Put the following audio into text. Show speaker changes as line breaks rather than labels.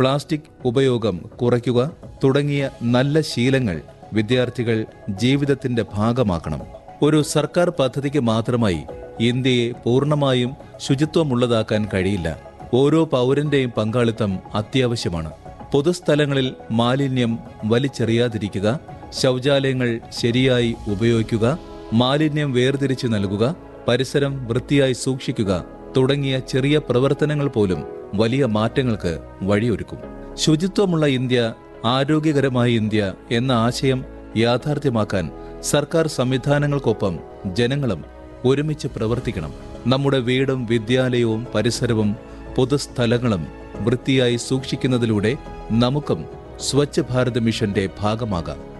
plastic ഉപയോഗം കുറയ്ക്കുക തുടങ്ങിയ നല്ല ശീലങ്ങൾ വിദ്യാർത്ഥികൾ ജീവിതത്തിന്റെ ഭാഗമാക്കണം ഒരു സർക്കാർ പദ്ധതിക്ക് മാത്രമായി ഇന്ത്യയെ പൂർണ്ണമായും ശുചിത്വമുള്ളതാക്കാൻ കഴിയില്ല ഓരോ പൗരന്റെയും പങ്കാളിത്തം അത്യാവശ്യമാണ് പൊതുസ്ഥലങ്ങളിൽ മാലിന്യം വലിച്ചെറിയാതിരിക്കുക ശൗചാലയങ്ങൾ ശരിയായി ഉപയോഗിക്കുക മാലിന്യം വേർതിരിച്ചു നൽകുക പരിസരം വൃത്തിയായി സൂക്ഷിക്കുക തുടങ്ങിയ ചെറിയ പ്രവർത്തനങ്ങൾ പോലും വലിയ മാറ്റങ്ങൾക്ക് വഴിയൊരുക്കും ശുചിത്വമുള്ള ഇന്ത്യ ആരോഗ്യകരമായ ഇന്ത്യ എന്ന ആശയം യാഥാർത്ഥ്യമാക്കാൻ സർക്കാർ സംവിധാനങ്ങൾക്കൊപ്പം ജനങ്ങളും ഒരുമിച്ച് പ്രവർത്തിക്കണം നമ്മുടെ വീടും വിദ്യാലയവും പരിസരവും പൊതുസ്ഥലങ്ങളും വൃത്തിയായി സൂക്ഷിക്കുന്നതിലൂടെ നമുക്കും സ്വച്ഛ് ഭാരത് മിഷന്റെ ഭാഗമാകാം